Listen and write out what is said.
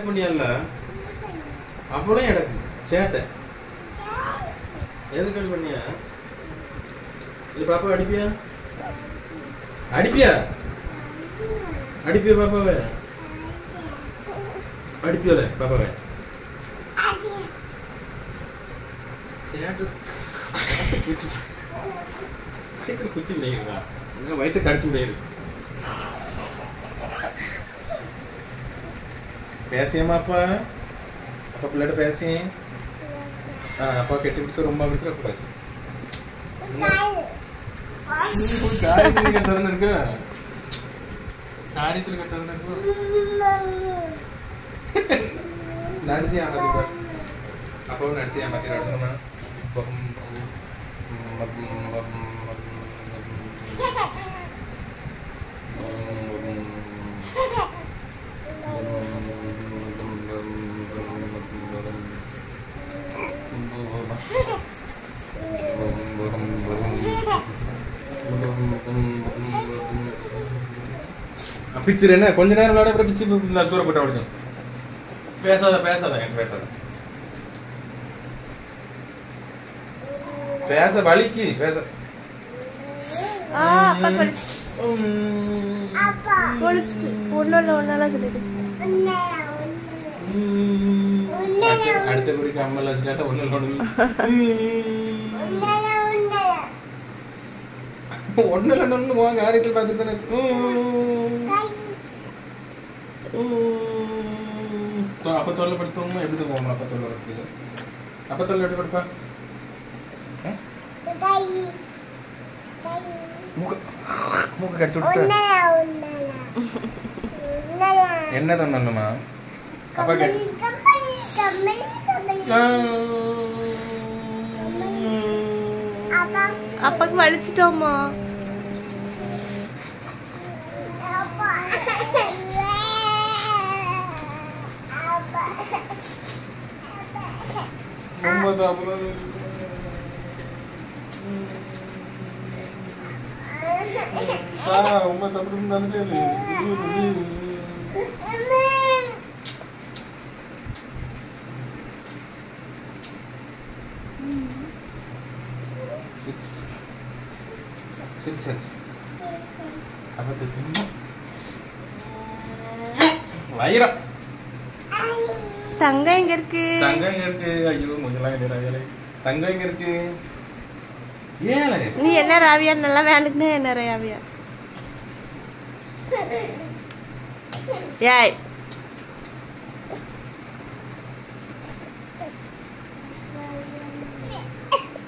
பண்ணியல்ல அப்போதான் எனக்கு சேட்டை எது கட் பண்ணியா இது பாப்பா அடிப்பியா அடிப்பியா அடிப்பியா பாப்பாவை அடிப்பியோல பாப்பாவை சேட்டு குத்தி வயிற்று குத்தி விளையுங்களா இங்கே வயிற்று கடிச்சு விளையுது பேசியம்மா அப்பா அப்பா பிள்ளைகிட்ட பேசி ஆ அப்பா கெட்டி பிடிச்ச ரொம்ப பிடிச்ச அப்பா பேசி காரியத்தில் கெட்டதுன்னு இருக்கு காரியத்தில் கெட்டதுன்னு இருக்கு நடிச்சு ஏமாத்தி அப்பாவும் நடிச்சு ஏமாத்தி நடத்தணுமா பிச்சிரு என்ன கொஞ்ச நேரம் விளையாட அப்புறம் பிச்சு தூர போட்டு அப்படிக்கும் பேசாத பேசாத எனக்கு பேசாத பேச வலிக்கு பேச ஆ அப்பா கொளிச்சிட்டு கொளிச்சிட்டு ஒன்றும் இல்லை ஒன்றாலாம் சொல்லிடு அடுத்த குடி கம்மல் வச்சுட்டா ஒண்ணு ஒண்ணு ஒண்ணு ஒண்ணு போங்க காரியத்தில் பார்த்துட்டு தானே அப்ப தொல்லை படுத்தவங்க எப்படி தூங்குவோம் அப்ப தொல்லை படுத்துது அப்ப தொல்லை எப்படி படுப்பா ஆ? மூக்கு மூக்கு கடிச்சு விட்டு என்ன தொண்ணணுமா அப்பா கடி அப்பாக்கு வலிச்சிட்டோமா ரொம்ப தாபம் ரொம்ப தப்பு சரி சரி அப்ப சரி வயிறம் தங்கம் எங்க இருக்கு தங்கம் எங்க இருக்கு ஐயோ முஞ்சலாம் இல்லையா தங்கம் எங்க இருக்கு ஏழை நீ என்ன ராவியா நல்லா வேண்டுக்குன்னு என்ன ராவியா ஏய்